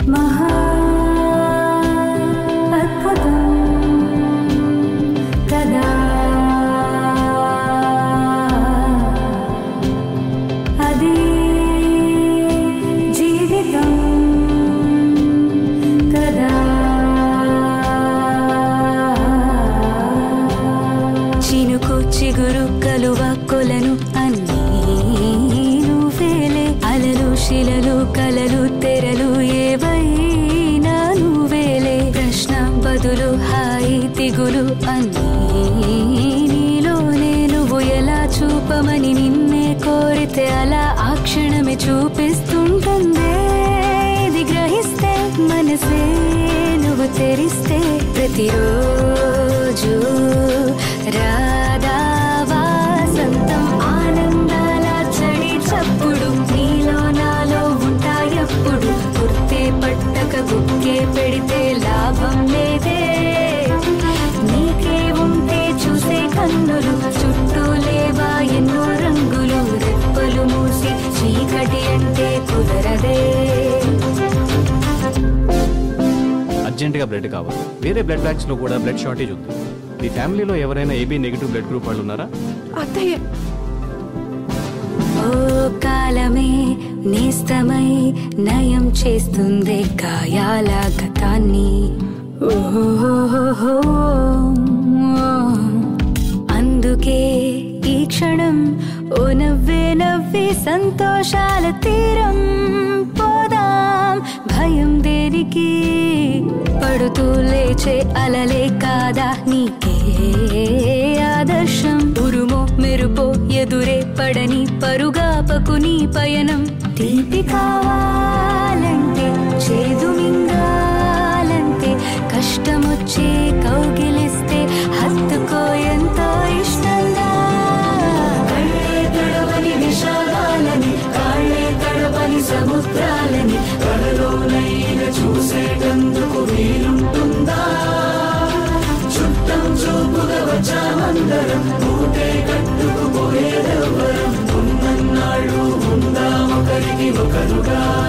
మహా అద్భుతం కదా అది జీవితం కదా చినుకు చిగురు కలువ కొలను అన్నీ నువ్వేలే అలలు శిలలు కలలు తెరలు ఏవైనా నువ్వేలే ప్రశ్న బదులు హాయి దిగులు అన్నీ నీలోనే నువ్వు ఎలా చూపమని నిన్నే కోరితే అలా ఆ క్షణమే చూపిస్తుంటుందే ఇది గ్రహిస్తే మనసే నువ్వు తెరిస్తే ప్రతిరోజు రాధా వాసంతం ఆనందాల చడి చప్పుడు నీలో నాలో ఉంటాయప్పుడు గుర్తే పట్టక గుక్కే పెడితే లాభం లేదే నీకే ఉంటే చూసే కన్నులు చుట్టూ లేవా ఎన్నో రంగులు రెప్పలు మూసి చీకటి అంటే కుదరదే అర్జెంటుగా బ్లడ్ కావాలి వేరే బ్లడ్ బ్యాంక్స్ లో కూడా బ్లడ్ షార్టేజ్ ఉంది మీ ఫ్యామిలీలో ఎవరైనా ఏబీ నెగిటివ్ బ్లడ్ గ్రూప్ వాళ్ళు ఉన్నారా అత్తయ్య ఓ కాలమే నేస్తమై నయం చేస్తుంది గాయాల గతాన్ని ఓహోహోహో. అందుకే ఈ క్షణం ఓ నవ్వే నవ్వి సంతోషాల తీరం పోదాం భయం దేనికి పడుతూ లేచే అలలే కాదా నీకే ఆదర్శం ఉరుమో మెరుపో ఎదురే పడని పరుగాపకు నీ పయనం తీపి కావాలంటే చేదు మింగాలంటే కష్టమొచ్చే కౌగిలిస్తే హత్తుకో ఎంతో ఇష్టంగా కళ్ళే తడవని విషాదాలని కాళ్ళే తడవని సముద్రాలని కలలోనైన చూసేటందుకు వీలుంటుందా చుట్టం చూపుగా వచ్చామందరం ఊటే కట్టుకుపోయేదెవ్వరం ఉన్నన్నాళ్ళు ఉందామొకరికి ఒకరుగా